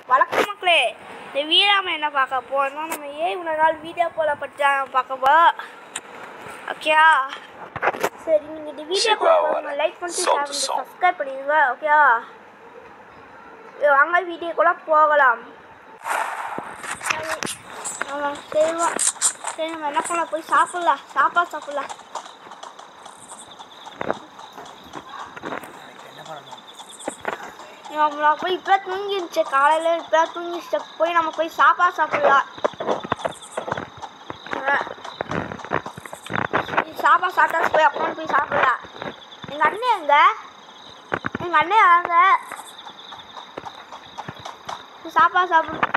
வணக்கம் மக்களே இந்த வீடாம என்ன பார்க்க போறோம்னா நம்ம ஏன் இவ்வளோ நாள் வீடியோ போல பற்றி பார்க்க போகிறோம் ஓகேயா சரி நீங்கள் இந்த வீடியோ பார்க்க லைக் பண்ணிட்டு ஷேர் பண்ணிட்டு சப்ஸ்கிரைப் பண்ணிடுங்க ஓகேயா சரி, வாங்க வீடியோக்குள்ள போகலாம் சரி ஆமாம் சரிவா சரி நம்ம என்ன பண்ணலாம் போய் சாப்பிட்லாம் சாப்பாடு சாப்பிட்லாம் நம்ம போய் இப்போ தூங்கிருச்சு காலையில் இப்போ தூங்கிருச்சு போய் நம்ம போய் சாப்பாடு சாப்பிடலாம் அஹ் சரி, சாப்பாடு சாப்பிட்டா போய் அப்புறம் போய் சாப்பிடலாம் எங்கள் அண்ணன் எங்க எங்கள் அண்ணன் வாங்க போய் சாப்பாடு சாப்பிடு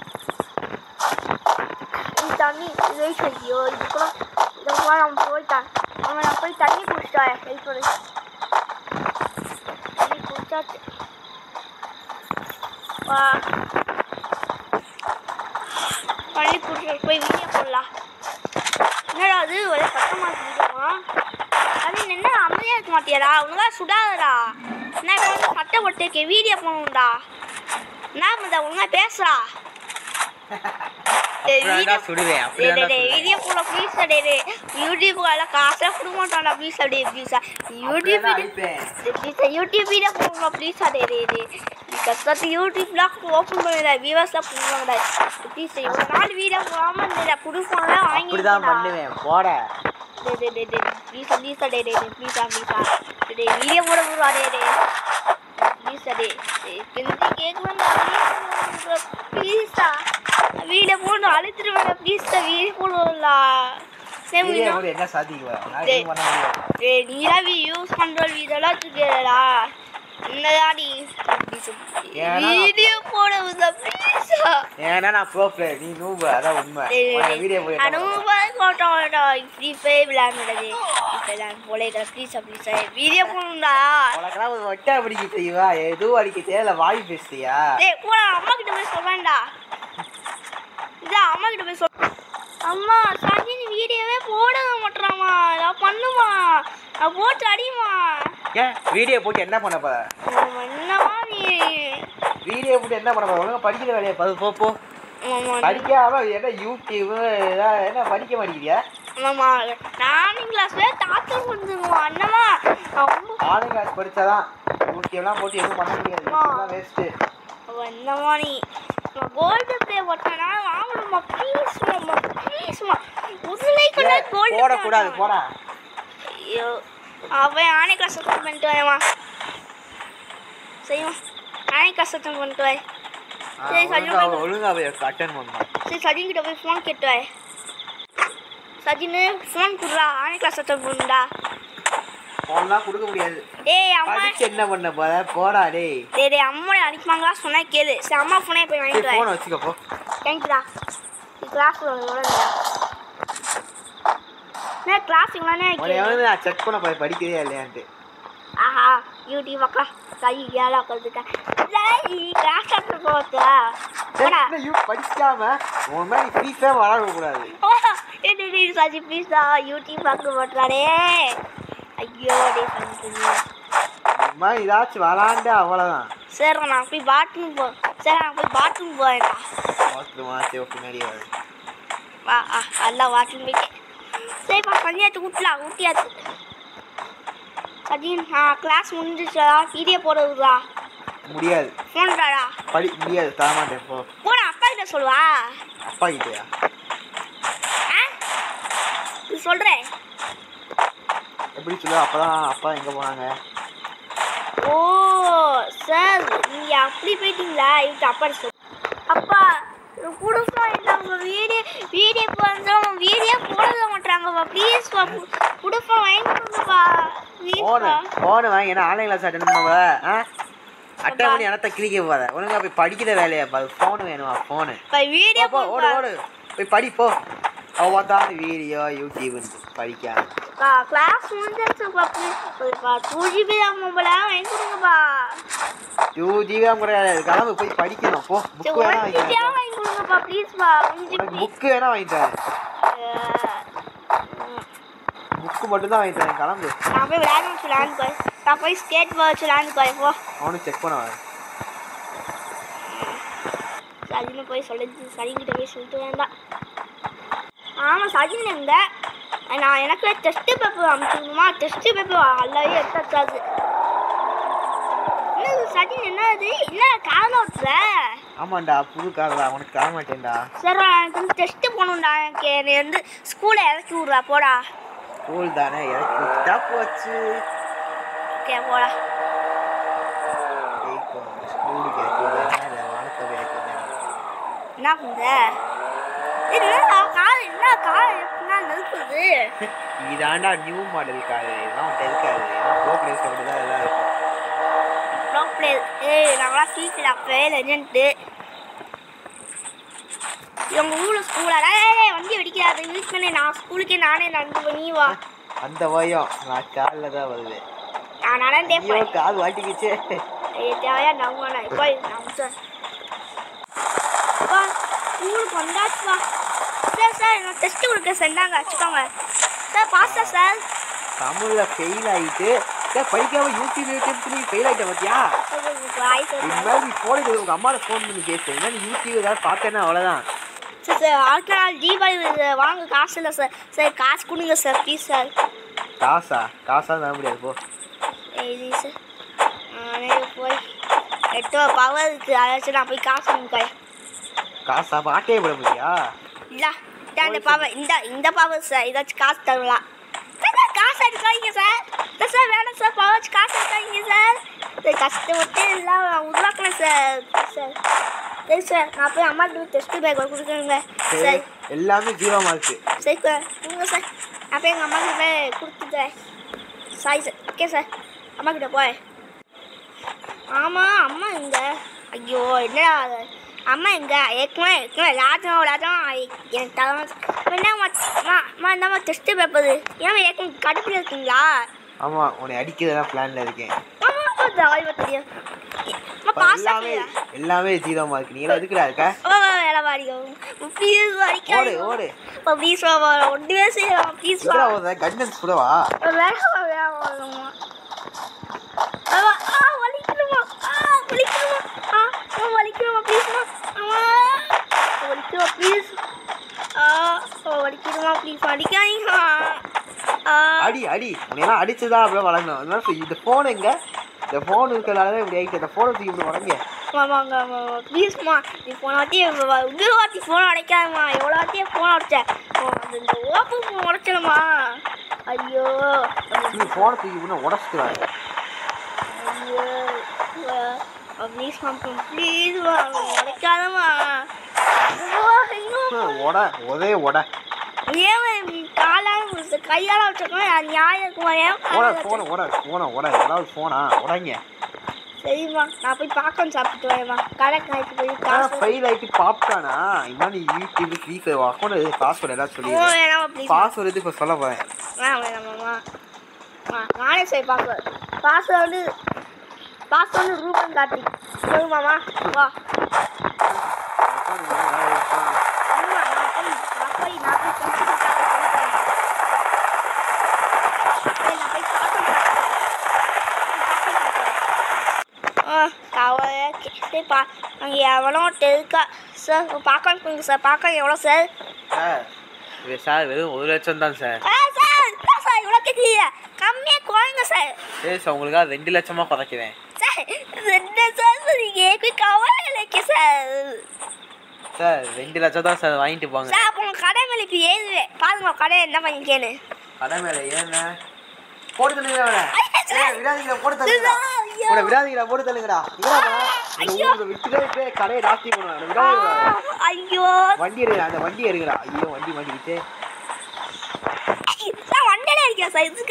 இது தண்ணி வெயிட் ஐயோ இது கூட இதை கூட நம்ம போயிட்டான் அவன் நான் போய் தண்ணி குடிச்சிட்டேன் ஹெல்ப் பண்ணி தண்ணி குடிச்சாச்சு வா பண்ணி குடிச்சிட்டு போய் வீடியோ போடலாம் என்னடா அது ஒரே சத்தமாக வீடியோமா அது என்ன அமைதியாக இருக்க மாட்டியாடா உனக்கா சுடாதடா என்ன இப்போ வந்து சட்டை போட்டுருக்கேன் வீடியோ போகணும்டா என்ன பண்ணுற ஒழுங்கா பேசுடா டேய், அப்படிதான்டா video- சுடுவேன், டேய், அப்படிதான்டா டேய், டேய், சுடுவேன். video போட please டா, டேய், டேய். YouTube க்கு எல்லாம் காசே கொடுக்க மாட்டான்டா, please டா, டேய், please டா. YouTube அப்படிதான் video- அடிப்பேன். டேய், please டா, YouTube video போடணும்டா, please டா, டேய், டேய், டேய். நீ கஷ்டத்து YouTube லாம் open பண்ணுடா, viewers லாம் பண்ணுவாங்கடா. Please டா, இவ்வளவு நாள் video போடாம இருந்தேடா, புது phone லாம் அப்படிதான் வாங்கிருக்கேன்டா. பண்ணுவேன் போட டேய், டேய், டேய், டேய், please டா, please டா, டேய், டேய், டேய், please டா, please டா. டேய், டேய், video போட போடுவா, டேய், டேய். Please டா, டேய். டேய், கெஞ்சி கேக்குறேன்டா, please டா. வீடியோ போட்டு அழுத்துருவேன் ப்ளீஸ் வீடியோ போடுவோம்ல வீடியோ கூட என்ன சாதிக்குவேன் நான் டேய். எதுவும் பண்ண முடியாது ஏய் நீதான் யூஸ் பண்ற வீடியோலாம் வச்சுக்கிறடா என்னதான் நீ ஏன்னா வீடியோ போட ப்ளீஸா ஏன்னா நான் ப்ரோ பிளேயர் நீ நூபு அதான் உண்மை வீடியோ போய் என்ன பண்ணுவ? அனுபவம் போட்டோம்டா ஃப்ரீ ஃபயர் விளையாடுறது ஃப்ரீ ஃபயர் போல ப்ளீஸா ப்ளீஸா வீடியோ போடணும்டா உனக்கெல்லாம் ஒரு ஒட்டை அடிக்க செய்வா எதுவும் அடிக்க தேவையில்ல வாய் பேசுறியா டேய் கூட அம்மா கிட்ட போய் சொல்றேன்டா இதான் அம்மா கிட்ட போய் சொல் அம்மா சஞ்சினி வீடியோவே போட மாட்டேறாமா நான் பண்ணுமா நான் போட்டு அடிமா ஏன் வீடியோ போட்டு என்ன பண்ண போற என்னமா நீ வீடியோ போட்டு என்ன பண்ண போற ஒழுங்கா படிக்கிற வேலையை பாரு போ போ ஆமா படிக்காம என்ன யூடியூப் ஏதாவது என்ன படிக்க மாட்டேங்கிறியா ஆமா நானும் கிளாஸ்ல தாத்தா வந்துருவோம் அண்ணமா ரொம்ப ஆன்லைன் கிளாஸ் படிச்சாதான் யூடியூப்லாம் போட்டு எதுவும் பண்ண முடியாது யூடியூப்லாம் வேஸ்ட்டு என்னமா நீ கோல்டு ப்ளே போட்டனா வாங்கணுமா ப்ளீஸ்மா ப்ளீஸ்மா உசுலை கொண்டா கோல்டு போடக்கூடாது போடா ஐயோ அவன் ஆணை கிளாஸ் அட்டன் பண்ணிட்டு வரேன் செய்யும் ஆணை கிளாஸ் அட்டன் பண்ணிட்டு வரேன் சரி, சரி, ஒழுங்கா ஒழுங்கா. ஒழுங்கா போய் அட்டன் பண்ணணும் சரி சஜின் கிட்ட போய் ஃபோன் கேட்டு வரேன் சஜினு ஃபோன் கொடுறா ஆணை கிளாஸ் அட்டன் பண்ணுடா ஃபோன்லாம் கொடுக்க முடியாது டேய் அம்மா படிச்சு என்ன பண்ண போற போடா டேய் டேய் டேய் அம்மா அனுப்பிப்பாங்களா சொன்னா கேளு சரி அம்மா ஃபோனே போய் சரி வாங்கிட்டு வரேன் ஃபோனை வச்சுக்க போ தேங்க்யூடா கிளாஸ் என்ன கிளாஸ் இங்களானே உன்னை வந்து நான் செக் பண்ண போய் படிக்கிறதே இல்லையான்ட்டு ஆஹா யூடியூப் அக்கா கை ஏழா உட்காந்துருக்கேன் கிளாஸ் சாப்பிட்டு போச்சா போடா என்ன யூ படிக்காம உன் மாதிரி ஃபீஸே வளரக்கூடாது என்ன சாஜி ப்ளீஸ் தான் யூடியூப் பார்க்க மாட்டானே ஐயோ டே பண்ணுறது இந்த மாதிரி ஏதாச்சும் விளாண்டு அவ்வளோதான் சரி நான் போய் பாத்ரூம் போ சரி நான் போய் பாத்ரூம் போறேன்டா ஓகே மாற்றி பின்னாடி வருது வா ஆ எல்லாம் வாட்சிங் போய்க்கு சரிப்பா சந்தியாத்து ஊட்டலாம் ஊட்டியாச்சு சஜின் ஆ கிளாஸ் முடிஞ்சிச்சா வீடியோ போடுறதுதா முடியாது ஃபோன்டாடா படி முடியாது தரமாட்டேன் போ போடா அப்பா கிட்ட சொல்லுவா அப்பா கிட்டயா ஆ இது சொல்கிறேன் எப்படி சொல்லுவா அப்பதான் அப்பா எங்கே போனாங்க ஓ சார் நீங்கள் அப்படி போயிட்டீங்களா இவட்டு அப்பா சொல் அப்பா குடுப்பா அவங்க வீடியோ வீடியோ போகிறோம் வீடியோ போட மாட்டாங்கப்பா ப்ளீஸ்ப்பா குடுப்பா வாங்கி கொடுங்கப்பா ஃபோனு ப்ளீஸ்ப்பா ஃபோனு வாங்கி என்ன ஆன்லைன் கிளாஸ் அட்டன் பண்ண போத ஆ அட்டன் பண்ணி எனத்த கிளிக்க போத ஒழுங்கா போய் படிக்கிற வேலையா பாரு ஃபோனு வேணுமா ஃபோனு இப்போ வீடியோ போ போ, ஓடு போடுப்பா ஓடு போய் படி போ அவ பார்த்தாலும் வீடியோ யூடியூப் படிக்காம கிளாஸ் முடிஞ்சிருச்சுப்பா ப்ளீஸ்ப்பா டூ ஜிபி தான் மொபைலா வாங்கி கொடுங்கப்பா டூ ஜிபி கூட கிளம்பு போய் படிக்கணும் போ சரி புக் வேணா ஒன் வாங்கி ஜிபியா தரேன் வாங்கி கொடுங்கப்பா ப்ளீஸ்ப்பா ஒன் உனக்கு ஜிபி புக்கு வேணா வாங்கி தரேன் புக்கு மட்டும் தான் வாங்கி தரேன் கிளம்பு நான் போய் விளையாட வச்சு விளையாண்டு போய் நான் போய் ஸ்கேட் பால் வச்சு விளையாண்டு போய் போ அவனும் செக் பண்ண வரேன் சஜின் போய் சொல்லிச்சு சஜின்கிட்ட போய் சொல்லிட்டு வேண்டாம் ஆமாம் சஜின் எங்க நான் எனக்கு டெஸ்ட் பேப்பர் அனுப்பிச்சுமா டெஸ்ட் பேப்பர் அல்லவே எடுத்தாச்சு என்ன இது சஜின் என்ன இது இல்லை காரில் ஓட்டுற ஆமாண்டா புது கார் தான் உனக்கு தர மாட்டேன்டா சரி எனக்கு வந்து டெஸ்ட்டு போகணும்டா எனக்கு என்னை வந்து ஸ்கூலில் இறக்கி விட்றா போடா ஸ்கூல் தானே எனக்கு விட்டா போச்சு ஓகே போடா ஜெயிக்கும் ஸ்கூலுக்கு இறக்குறதா இல்லை வானத்தை இறக்குறதா என்ன பண்ணுற என்னடா கார் என்ன கார் எப்படின்னா நிறுத்துது இதாண்டா நியூ மாடல் காரு இதெல்லாம் உன்ட்ட இருக்காது ப்ரோ பிளேஸ் அப்படி தான் எல்லாம் இருக்கும் ப்ரோ பிளேயர் ஏய் நாங்களாம் சீக்கிரம் அப்பவே லெஜெண்ட்டு எங்க ஊர்ல ஸ்கூலா ஏய் வண்டி வெடிக்காது யூஸ் பண்ணி நான் ஸ்கூலுக்கே நானே நடந்து போய் நீ வா அந்த பயம் நான் காலில் தான் வருவேன் நான் நடந்தே ஐயோ போய் கால் வாட்டிக்கிச்சே ஏய் தேவையா நம்புவானே போய் நம்ப வா ஸ்கூலுக்கு வந்தாச்சு வா சார் சார் நான் டெஸ்ட் கொடுக்க சென்றாங்க வச்சுக்கோங்க சார் பாஸ்டா சார் தமிழில் ஃபெயில் ஆகிட்டு சார் படிக்காம யூடியூப் யூடியூப் நீ ஃபெயில் ஆகிட்ட பார்த்தியா வாய்ஸ் இனிமேல் நீ ஃபோன் எடுத்து உங்கள் அம்மாவை ஃபோன் பண்ணி பேசு என்ன நீ யூடியூப் ஏதாவது பார்த்தேன்னா அவ்வளோதான் சார் சார் அடுத்த நாள் தீபாவளி வருது. வாங்க காசு இல்லை சார் சார் காசு கொடுங்க சார் ப்ளீஸ் சார் காசா காசா தர முடியாது போ எழுதி சார் நானே போய் எட்டோ பவர் இருக்குது அதை வச்சு நான் போய் காசு கொடுக்கேன் காசா பாட்டே போட முடியா இல்லை இந்த பவர் இந்த இந்த பவர் சார் இதை வச்சு காசு தரலாம் சார் சார் காசு எடுக்காதீங்க சார் இல்லை சார் வேணாம் சார் பவர் வச்சு காசு எடுக்காதீங்க சார் சார் கஷ்டப்பட்டு எல்லாம் உருவாக்கினேன் சார் சார் சரி சார் நான் போய் அம்மா கிட்ட டெஸ்ட் பேக் கொடுக்குறேங்க சரி சரி எல்லாமே ஜீரோ மார்க்கு சரி சார் கொடுங்க சார் நான் போய் எங்கள் அம்மா கிட்ட போய் கொடுத்துட்டேன் சாரி சார் ஓகே சார் அம்மா கிட்ட போய் ஆமாம் அம்மா எங்க ஐயோ என்னடா அது? அம்மா எங்க ஏற்கனவே ஏற்கனவே எல்லாத்தையும் எல்லாத்தையும் எனக்கு தர என்னம்மா அம்மா அம்மா இந்தாம்மா டெஸ்ட்டு பேப்பர் ஏன் ஏற்கனவே கடுப்பில் இருக்கீங்களா ஆமாம் உன்னை அடிக்கிறதா பிளானில் இருக்கேன் ஆமா ஜாலியாக தெரியும் அம்மா இப்ப பாஸ் எல்லாமே எல்லாமே ஜீரோ மார்க் நீ எல்லாம் எதுக்குடா இருக்க வேலை வாடிக்கும் ப்ளீஸ் ஓடு வரைக்காது ஓடு ப்ளீஸ் ஒன்றுமே செய்யலாம் ப்ளீஸ் இதுடா ஒரு கண்டன்ஸ் கூடவா வேகமா வேகமா வேகமா ஆமா, ஆ வலிக்குதுமா ஆ வலிக்குதுமா ஆ ஆ, வலிக்குதுமா ப்ளீஸ்மா ஆமா வலிக்குதுமா ப்ளீஸ் ஆ ஓ, வலிக்குதுமா ப்ளீஸ் அடிக்காதீங்கம்மா ஆ அடி அடி உன்னையெல்லாம் அடிச்சுதான் அப்படியே வளரணும் அதனால இப்ப இந்த ஃபோன் எங்க இந்த ஃபோன் இருக்கிறனால தான் இப்படி ஆகிட்டு இந்த ஃபோனை தூக்கி இப்படி வளங்க ஆமாங்க ஆமாம் ப்ளீஸ்மா நீ போன வாட்டி இன்னொரு வாட்டி ஃபோன் உடைக்காதம்மா எவ்வளோ வாட்டியே ஃபோன் உடைச்சேன் அது இந்த ஓப்பன் ஃபோன் உடைச்சலம்மா ஐயோ நீ ஃபோனை தூக்கி இப்படி உடச்சிக்கிறாங்க ஐயோ ப்ளீஸ் ப்ளீஸ் உடைக்காதம்மா ஐயோ ஐயோ உட ஒரே உட ஏன் காலால் கையால் வச்சிருக்கோம் அது நியாயம் இருக்குமா ஏன் உட காலால வச்சிருக்க? ஃபோனை உட ஃபோனை உட ஏதாவது ஃபோனா உடைங்க சரிம்மா நான் போய் பாக்கம் சாப்பிட்டு வரேம்மா கடை கடைக்கு போய் காசு ஃபெயில் ஆகிட்டு பாப்டானா இனிமே நீ YouTube Free Fire account password எல்லாம் ஓ சொல்லி வேணாமா ப்ளீஸ் பாஸ்வேர்டு இது இப்போ சொல்ல போகிறேன் வேணாம் வேணாமாம்மா ஆ நானே சரி பாஸ்வேர்டு பாஸ்வேர்டு பாஸ்வேர்டு ரூபன் காட்டி சொல்லுமாம்மா வா அம்மா, நான் போய் நான் போய் நான் போய் computer class போய் சொல்லித் தரேன். சரி, நான் போய் பாக்கம் சாப்பிட்டு ஆ கவலையா இருக்கு. சரி பா அங்கே எவ்வளோ இருக்கா சார் பார்க்கலாம் கொடுங்க சார் பார்க்க எவ்வளோ சார் சார் இது சார் வெறும் ஒரு லட்சம் தான் சார் ஆ சார் என்ன சார் இவ்வளோ கேட்குறீங்க கம்மியாக குறைங்க சார் சரி சார் உங்களுக்காக ரெண்டு லட்சமாக குறைக்கிறேன் சார் என்ன சார் சொன்னீங்க எனக்கு கவலை இல்லைக்கு சார் சார் ரெண்டு லட்சம் தான் சார் வாங்கிட்டு போங்க சார் அப்போ உங்கள் கடை மேலே இப்போ ஏறுவேன் பாருங்க உங்க கடை என்ன பண்ணிக்கேன்னு கடை மேலே ஏன்னா போட்டு தள்ளுங்க அவனை ஐயா, சார். ஏய், விடாதீங்கடா போட்டு தள்ளுங்கடா சார், ஐயோ. உன்னை விடாதீங்கடா போட்டு தள்ளுங்கடா இங்கடா இந்த ஐயோ. ஊருக்கு விட்டுட்டே போய் கடையை நாஸ்தி பண்ணுவேன் ஆ, விடாதீங்கடா ஐயோ வண்டி எடுங்க அந்த வண்டி எடுங்கடா ஐயோ வண்டி மாட்டிக்கிச்சு சார் வண்டியில இருக்கேன் சார் இதுக்க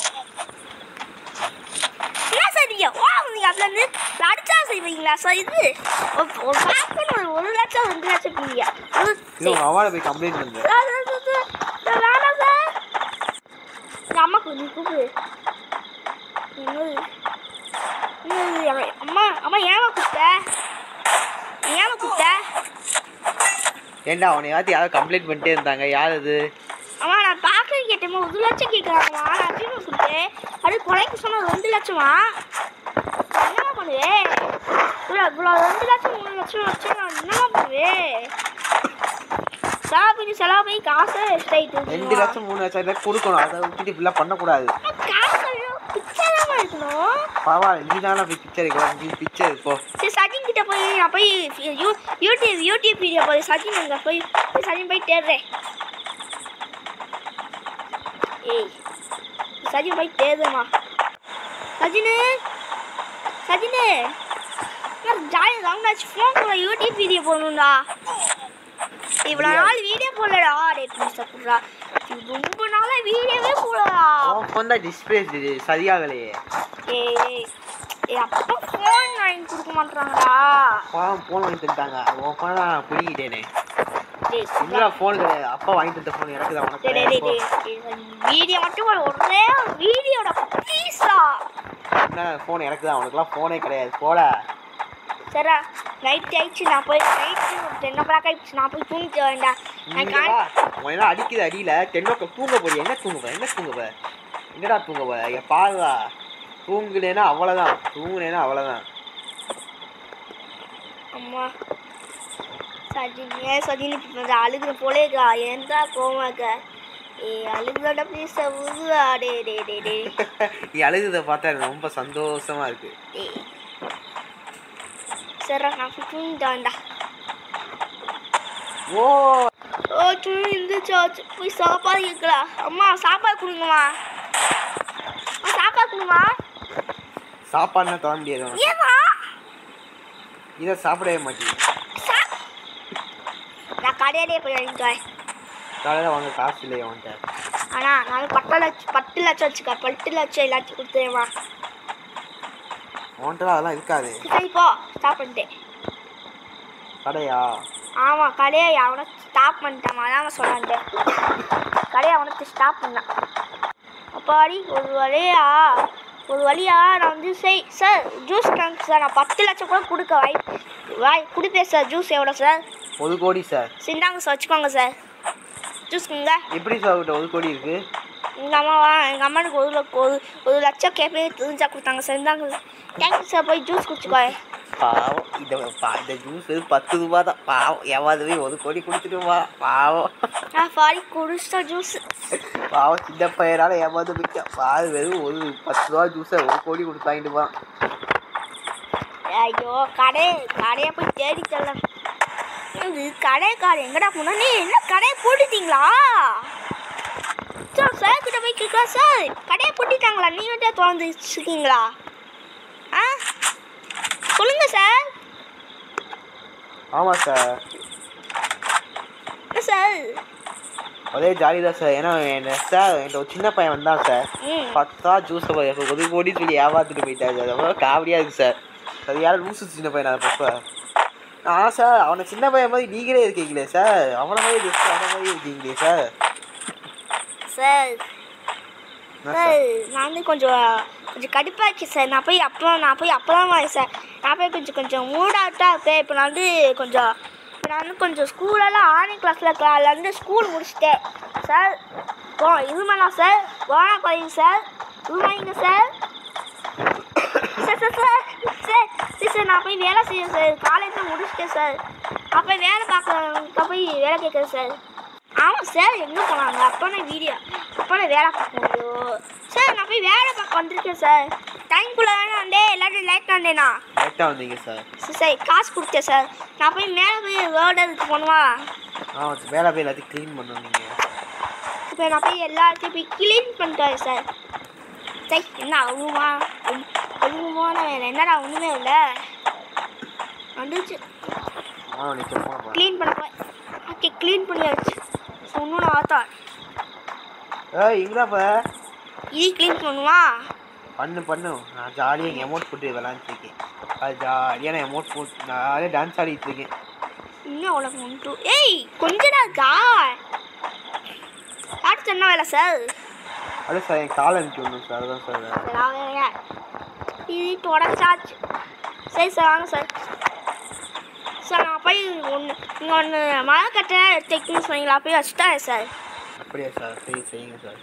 என்ன சார் நீங்க ஓ நீங்க அதுல இருந்து அடிச்சா செய்வீங்களா சார் இது ஒரு- ஒரு பேக் ஒரு ஒரு லட்சம் ரெண்டு லட்சம் பீங்க இது உங்க அம்மாவை போய் கம்ப்ளைண்ட் பண்ணுறேன் sir sir sir sir sir வேணாம் சார் எங்கள் அம்மாக்கு நீ கூப்பிடு என்னது என்னது எங்க- அம்மா அம்மா ஏமா கூப்பிட்ட ஏமா கூப்பிட்ட ஏன்டா அவனை யாத்தி யாரோ கம்ப்ளைண்ட் பண்ணிட்டே இருந்தாங்க யார் அது அம்மா நான் பார்க்க கேட்டேம்மா ஒரு லட்சம் கேட்குறாங்கம்மா நான் எப்படிமா கொடுத்தேன் அது குறைக்கு சொன்னது ரெண்டு லட்சமா நான் என்னம்மா பண்ணுவேன் இவ்வளோ இவ்வளோ ரெண்டு லட்சம் மூணு லட்சம் வச்சு நான் என்னம்மா பண்ணுவேன் நிஜமாவே சாப்பிட்டு செலவு போய் காசு ரெண்டு ஸ்ட்ரைட் லட்சம் மூணு லட்சம் இதை கொடுக்கணும் அதை விட்டுட்டு இப்படிலாம் பண்ணக்கூடாது காசு பிச்சை இருக்கணும் பரவாயில்ல நீ தானே போய் பிக்சர் இருக்கலாம் நீ பிக்சர் இப்போ சரி சச்சின் கிட்ட போய் நான் போய் யூ யூடியூப் யூடியூப் வீடியோ போய் சச்சின் அங்கே போய் போய் சச்சின் போய் தேடுறேன் ஏய் சச்சின் போய் தேடுமா சச்சினு சச்சினு ஜாலி ரவுண்டாச்சு ஃபோன் கூட யூடியூப் வீடியோ போடணும்டா இவ்வளோ நாள் வீடியோ போடலடா டே ப்ளீஸ் குடுறா ரொம்ப நாளாக வீடியோவே போடலடா அவன் ஃபோன் தான் டிஸ்பிளே சரியாகலையே ஏய் ஏய் ஏய் அப்பா ஃபோன் வாங்கி கொடுக்க மாட்டாங்கடா ஃபோன் ஃபோன் வாங்கி தந்துட்டாங்க உன் ஃபோனை தான் நான் பிடிக்கிட்டேனே டேய் இல்லை ஃபோன் கிடையாது அப்பா வாங்கி தந்த ஃபோன் எனக்கு தான் டேய் டேய் உனக்கு டேய் டேய் வீடியோ மட்டும் ஒரு ஒரே வீடியோட ப்ளீஸ்டா என்ன ஃபோன் எனக்கு தான் உனக்குலாம் ஃபோனே கிடையாது போல சரிடா நைட் ஆயிடுச்சு நான் போய் நைட் டென் ஓ கிளாக் ஆயிடுச்சு நான் போய் தூங்கிட்டு வேண்டாம் நான் கால் உன அடிக்குது அடியில தென்னோக்க தூங்க போறிய என்ன தூங்க போற என்ன தூங்க போற என்னடா தூங்க போற இங்க பாருடா தூங்குனேன்னா அவ்வளவுதான் தூங்குனேன்னா அவ்வளவுதான் அம்மா சஜின் ஏன் சஜின் இப்போ கொஞ்சம் அழுகுற போலே இருக்கா ஏன்டா கோமாக்க ஏய் அழுகுறடா ப்ளீஸ் உருடா டே டே டே டே நீ அழுகுறத பார்த்தா எனக்கு ரொம்ப சந்தோஷமா இருக்கு டேய் சரிடா நான் போய் தூங்கிட்டு வேண்டாம் ஓ ஓ தூங்கி இருந்துச்சு போய் சாப்பாடு கேட்கலா அம்மா சாப்பாடு கொடுங்கம்மா அம்மா, சாப்பாடு கொடுமா சாப்பாடுனா தர முடியாது உனக்கு. ஏமா இதை சாப்பிடவே மாட்டேங்குது சா நான் கடையிலே போய் வாங்கிட்டு வரேன் காலையில் வாங்க காசு இல்லையா உன்கிட்ட ஆனால் நான் பத்து லட்சம் பத்து லட்சம் வச்சுக்க பத்து லட்சம் எல்லாத்தையும் கொடுத்துருமா உன்கிட்ட அதெல்லாம் இருக்காது சரி போ ஸ்டாப் பண்ணிட்டேன் கடையா ஆமாம் கடையை அவனை ஸ்டாப் பண்ணிட்டான் அதான் சொன்னான்ட்டு கடையை அவனுக்கு ஸ்டாப் பண்ணான் அப்பாடி ஒரு வழியா ஒரு வழியா நான் வந்து செய் சார் ஜூஸ் கணக்கு சார் நான் பத்து லட்சம் கூட கொடுக்க வாய் வாய் கொடுப்பேன் சார் ஜூஸ் எவ்வளோ சார் ஒரு கோடி சார் சிந்தாங்க சார் வச்சுக்கோங்க சார் ஜூஸ் கொடுங்க எப்படி சார் உங்கள்கிட்ட ஒரு கோடி இருக்கு எங்கள் அம்மாவா எங்கள் அம்மாவுக்கு ஒரு லட்ச- ஒரு ஒரு லட்சம் கேட்பேன் தெரிஞ்சா கொடுத்தாங்க சார் இந்தாங்க சார் தேங்க்யூ சார் போய் ஜூஸ் குடிச்சுக்கோ பாவம் இந்த பா- இந்த ஜூஸ் பத்து ரூபா தான் பாவம் எவாதவே ஒரு கோடி கொடுத்துட்டு வா பாவம் நான் பாடி குடிச்சிட்டா ஜூஸ் பாவம் சின்ன பையனால ஏமாந்து போய்க்க பால் வெறும் ஒரு பத்து ரூபா ஜூஸை ஒரு கோடி கொடுத்து வாங்கிட்டு போவான் ஐயோ கடை கடையை போய் தேடி தரலாம் இது கடை கடை எங்கடா போனா நீ என்ன கடையை போட்டுட்டீங்களா சார் சார் கிட்ட போய் கேட்கலாம் சார் கடையை போட்டுட்டாங்களா நீ வந்து திறந்து வச்சுருக்கீங்களா ஆ சொல்லுங்க சார் ஆமாம் சார் என்ன சார் ஒரே ஜாலி தான் சார் ஏன்னா என்ன சார் என்கிட்ட ஒரு சின்ன பையன் வந்தான் சார் ம் பத்தா ஜூஸை ஒரு கோடி சொல்லி ஏமாத்திட்டு போயிட்டாரு சார் ரொம்ப காமெடியாக இருக்குது சார் அது யாரும் லூசு சின்ன பையன் அதை பப்ப ஆ சார் அவனை சின்ன பையன் மாதிரி நீங்களே இருக்கீங்களே சார் அவனை மாதிரி ஜஸ்ட் அவனை மாதிரி இருக்கீங்களே சார் சார் என்ன சார் சார் நான் வந்து கொஞ்சம் கொஞ்சம் கடுப்பாச்சு சார் நான் போய் அப்புறம் நான் போய் அப்புறம் வரேன் சார் நான் போய் கொஞ்சம் கொஞ்சம் மூடாட்டா இருக்கேன் இப்போ நான் வந்து கொஞ்சம் இப்போ நான் வந்து கொஞ்சம் ஸ்கூலெல்லாம் ஆன்லைன் கிளாஸில் இருக்கல வந்து ஸ்கூல் முடிச்சிட்டேன் சார் போ இது பண்ணலாம் சார் போனா குறையுங்க சார் இது வாங்கிங்க sir sir sir sir sir சரி சார் நான் போய் வேலை செய்யறேன் சார் காலேஜில் முடிச்சிட்டேன் சார் நான் போய் வேலை பார்க்க போய் வேலை கேட்குறேன் சார் ஆமாம் சார் எங்கே போனாங்க அப்பானே வீடியோ அப்பானே வேலை பார்க்க முடியும் சார் நான் போய் வேலை பார்க்க வந்திருக்கேன் சார் டைம்குள்ளே வேணா வந்தே எல்லாரும் லேட் வந்தேனா லேட்டாக வந்தீங்க சார் சரி சரி காசு கொடுத்தேன் சார் நான் போய் மேலே போய் வேர்டு இதுக்கு போகணுமா ஆ வேலை போய் எல்லாத்தையும் க்ளீன் பண்ணணும் நீங்கள் இப்போ நான் போய் எல்லாத்தையும் போய் க்ளீன் பண்ணிட்டேன் சார் சரி என்ன அழுவுமா அழுவுமான வேலை என்னடா ஒன்றுமே இல்லை வந்துச்சு ஆ நீ சும்மா போ. க்ளீன் பண்ண போய் ஓகே க்ளீன் பண்ணியாச்சு ஸோ இன்னும் நான் ஆத்தா ஏய் இங்கடாப்ப இது க்ளீன் பண்ணுமா பண்ணு பண்ணு நான் ஜாலியாக எங்கள் அமௌண்ட் போட்டு விளாண்டுருக்கேன் அது ஜாலியாக நான் அமௌண்ட் போட்டு நான் ஜாலியாக டான்ஸ் ஆடிட்டு இருக்கேன் இன்னும் உனக்கு ஒன்று ஏய் கொஞ்சடா இருக்கா அடுத்து என்ன வேலை சார் அது சார் என் கால் அனுப்பி விடணும் சார் அதுதான் சார் வேலை. சரி, வாங்க. இது தொடச்சாச்சு சரி சார் வாங்க சார் சார் நான் போய் ஒன்று இங்கே ஒன்று மழை கட்டை தைக்கணும்னு சொன்னீங்களா போய் வச்சுட்டேன் சார் அப்படியா சார் சரி செய்யுங்க சார்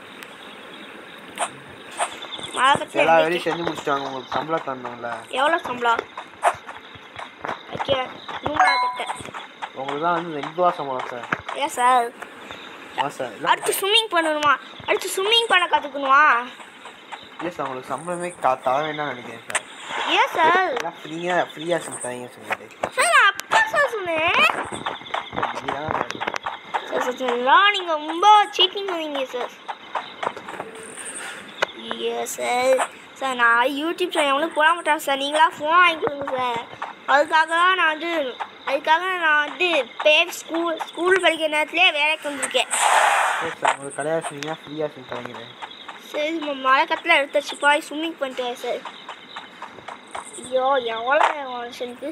மழை கட்டை எல்லா வேலையும் செஞ்சு முடிச்சிட்டாங்க உங்களுக்கு சம்பளம் தரணும்ல எவ்வளோ சம்பளம் ஓகே நூறு மழை கட்டை உங்களுக்கு தான் வந்து ரெண்டு வருஷம் போகலாம் சார் ஏன் சார் ஆமாம் சார் இல்லை அடுத்து ஸ்விம்மிங் பண்ணணுமா அடுத்து ஸ்விம்மிங் பண்ண கற்றுக்கணுமா இல்லை சார் உங்களுக்கு சம்பளமே கா தர வேண்டாம்னு நினைக்கிறேன் சார் ஏன் சார் எல்லாம் ஃப்ரீயாக ஃப்ரீயாக சொல்லி தரீங்க சொல்லிட்டு சார் நான் அப்பா சார் சொன்னேன் இதுதான் சார் சார் சார் நீங்கள் ரொம்ப சீட்டிங் பண்ணீங்க சார் ஐயோ சார் சார் நான் யூடியூப் சேனல் எவ்வளோ போட மாட்டேன் சார் நீங்களா ஃபோன் வாங்கி கொடுங்க சார் அதுக்காக தான் நான் வந்து அதுக்காக நான் வந்து பே ஸ்கூல் ஸ்கூல் படிக்கிற நேரத்துலேயே வேலைக்கு வந்திருக்கேன் சரி சார் உங்களுக்கு கல்யாணம் சொன்னீங்கன்னா ஃப்ரீயாக சொல்லி தரீங்க சரி மழை கத்தில் எடுத்துச்சு போய் ஸ்விம்மிங் பண்ணிட்டு வரேன் சார் ஐயோ எவ்வளோ நேரம் மனுஷனுக்கு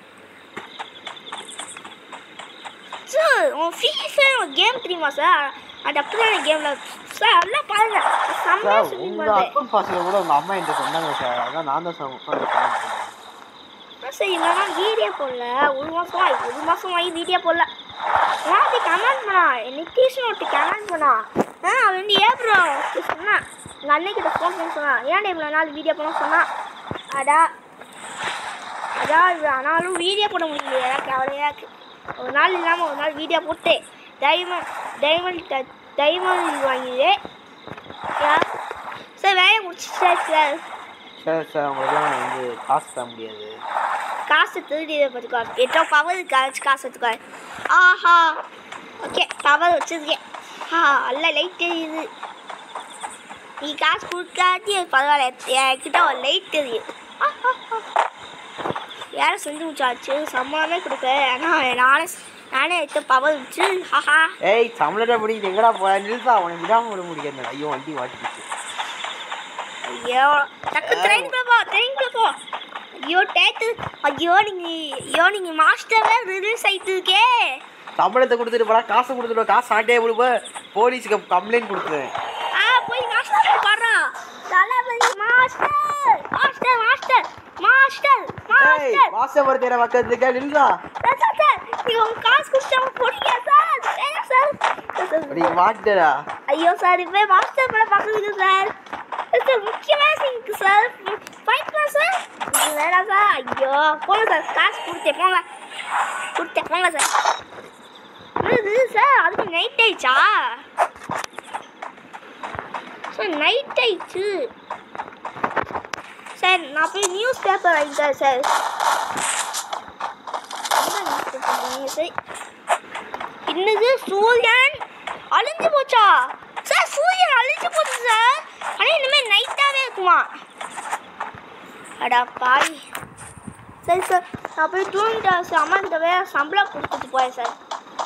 சார் உன் ஃப்ரீ ஃபயர் கேம் தெரியுமா சார் அது அப்படிதான கேமில் சார் அதெல்லாம் பாருங்க செம்மையாக சார் ஸ்விம்மிங் உங்கள் பண்ணுறேன் அக்கௌண்ட் பாஸ்வேர்டு கூட உங்கள் அம்மா என்கிட்ட சொன்னாங்க சார் அதான் நான் தான் சார் உங்கள் அக்கௌண்ட் பண்ணேன் சார் இல்லைனா வீடியோ போடல ஒரு மாதம் ஆகி ஒரு மாதம் ஆகி வீடியோ போடல வாட்டி கமெண்ட் பண்ணா நித்தீஷ்னு ஒருத்தி கமெண்ட் பண்ணா ஆ அவன் வந்து ஏன் ப்ரோ சொன்னான் எங்கள் அன்னைக்கிட்ட ஃபோன் பண்ணி சொன்னான் ஏன்டா இவ்வளோ நாள் வீடியோ பண்ண சொன்னான் அடா அதான் இவ்வளோ ஆனாலும் வீடியோ போட முடியல எனக்கு கவலையாக இருக்கு ஒரு நாள் இல்லாமல் ஒரு நாள் வீடியோ போட்டு டைமண்ட் டைமண்ட் டைமண்ட் இது வாங்கிடு சார் வேலையை முடிச்சிச்சா சார் சார் சார் உங்களுக்குலாம் வந்து காசு தர முடியாது காசு திருடி பார்த்துக்கோ எட்டோ பவர் காசு காசு எடுத்துக்கோ ஆஹா ஓகே பவர் வச்சிருக்கேன் ஆ நல்ல லைட் தெரியுது நீ காசு கொடுக்காட்டி பரவாயில்ல என்கிட்ட ஒரு லைட் தெரியுது யாரும் செஞ்சு முடிச்சாச்சு சம்பளமே கொடுக்க ஆனால் நானே நானே எடுத்து பவர் வச்சு ஹாஹா ஏய் சம்பளத்தை பிடிக்கிட்டு எங்கடா போற நிறுத்தா உனக்கு விடாம விட முடியாது ஐயோ வண்டி மாட்டிக்கிச்சு ஐயோ டக்கு ட்ரெயின்குள்ள போ ட்ரெயின்குள்ள போ ஐயோ டேத்து ஐயோ நீங்க ஐயோ நீங்க மாஸ்டரே ரிலீஸ் ஆயிட்டு இருக்கே சம்பளத்தை கொடுத்துட்டு போடா காசு கொடுத்துட்டு போ, காசு சாட்டே கொடுப்ப போலீஸுக்கு கம்ப்ளைண்ட் கொடுத்துருவேன் ஆ போய் மாஸ்டர் பாடுறா Thalapathy master master master master ஏய் மாஸ்டர் வாசப்படுத்தின பக்கத்துக்கு நில்றா சார் சார் சார் நீங்க உங்க காசு கொடுத்தா போடுங்க சார் வேணாம் சார் சார், சார் நீ மாட்டடா ஐயோ சார் இப்போ மாஸ்டர் படம் பார்க்குறீங்க சார் சார் முக்கியமான சீனுக்கு சார் ஃபைட் பண்ண சார் இது வேணாம் சார் ஐயோ போங்க சார் காசு கொடுத்தேன் போங்க கொடுத்தேன் போங்க சார் என்னது சார் அதுக்கு நைட் ஆயிடுச்சா சார் நைட் ஆயிடுச்சு சார் நான் போய் நியூஸ் பேப்பர் வாங்கிட்டேன் சார் என்ன நியூஸ் பேப்பர் நியூஸ் என்னது சூரியன் அழிஞ்சு போச்சா சார் சூரியன் அழிஞ்சு போச்சு சார் ஆனால் இனிமேல் நைட்டாகவே இருக்குமா அடா பாய் சரி சார் நான் போய் தூங்கிட்டேன் சார் அம்மா கிட்ட வேற சம்பளம் கொடுத்துட்டு போயேன் சார்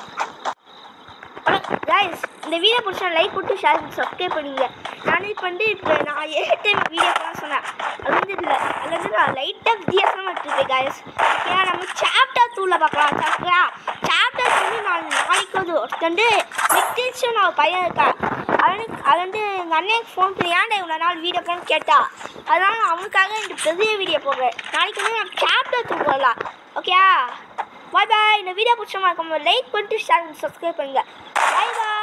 கைஸ் இந்த வீடியோ பிடிச்சா லைக் போட்டு ஷேர் பண்ணி சப்ஸ்கிரைப் பண்ணுங்க நான் இப்போ வந்து இப்போ நான் ஏழு டைம் வீடியோ பண்ண சொன்னேன் அது வந்து இல்லை அது வந்து நான் லைட்டாக வித்தியாசமாக எடுத்துருக்கேன் கைஸ் ஏன்னா நம்ம சாப்டர் டூவில் பார்க்கலாம் சாப்பிட்டா சாப்டர் வந்து நான் நாளைக்கு வந்து ஒருத்தண்டு நித்திஷன் நான் பையன் இருக்கான் அவனுக்கு அவன் வந்து எங்கள் அண்ணனுக்கு ஃபோன் பண்ணி ஏன்டா இவ்வளோ நாள் வீடியோ போகணும்னு கேட்டா அதனால நான் அவனுக்காக இந்த பெரிய வீடியோ போடுறேன் நாளைக்கு வந்து நான் சாப்டர் டூ போடலாம் ஓகேயா பாய் பாய் இந்த வீடியோ பிடிச்ச மறக்காம லைக் பண்ணிட்டு ஷேர் சப்ஸ்கிரைப் பண்ணுங்க பாய் பாய்